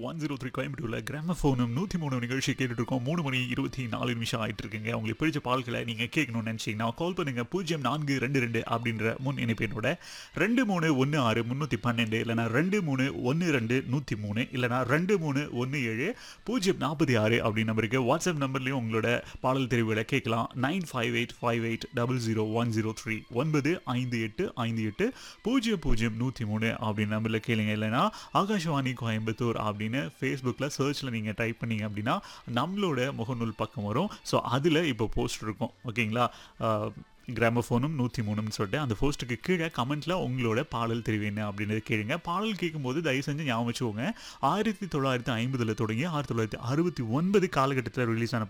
one zero three கோயம்புத்தூரில் கிராமஃபோனும் நூற்றி மூணு நிகழ்ச்சி கேட்டுட்டு இருக்கோம் மூணு மணி இருபத்தி நாலு நிமிஷம் ஆயிட்டு இருக்குங்க உங்களுக்கு பிடிச்ச பால்களை நீங்கள் கேட்கணும்னு நினச்சிங்கன்னா கால் பண்ணுங்க பூஜ்ஜியம் நான்கு ரெண்டு ரெண்டு அப்படின்ற முன் இணைப்பினோட ரெண்டு மூணு ஒன்று ஆறு முந்நூற்றி பன்னெண்டு இல்லைனா ரெண்டு மூணு ஒன்று ரெண்டு நூற்றி மூணு இல்லைனா ரெண்டு மூணு ஒன்று ஏழு பூஜ்ஜியம் நாற்பத்தி ஆறு அப்படின்னு நம்பருக்கு வாட்ஸ்அப் நம்பர்லேயும் உங்களோட பாடல் தெரிவுகளை கேட்கலாம் nine five eight five eight double zero one zero three ஒன்பது ஐந்து எட்டு ஐந்து எட்டு பூஜ்ஜியம் பூஜ்ஜியம் நூற்றி மூணு அப்படின்னு நம்பரில் கேளுங்க இல்லைனா ஆகாஷவாணி கோயம்புத்தூர் அப்படின்னு ஃபேஸ்புக்கில் சர்ச்சில் நீங்கள் டைப் பண்ணீங்க அப்படின்னா நம்மளோட முகநூல் பக்கம் வரும் ஸோ அதில் இப்போ போஸ்ட் இருக்கும் ஓகேங்களா கிராமஃபோனும் நூற்றி மூணுன்னு சொல்லிட்டு அந்த போஸ்ட்டுக்கு கீழே கமெண்ட்டில் உங்களோட பாடல் தெரிவு என்ன அப்படின்றது கேளுங்க பாடல் கேட்கும்போது தயவு செஞ்சு ஞாபகம் வச்சுக்கோங்க ஆயிரத்தி தொள்ளாயிரத்தி ஐம்பதில் தொடங்கி ஆயிரத்தி தொள்ளாயிரத்தி அறுபத்தி ஒன்பது காலகட்டத்தில் ரிலீஸ் ஆன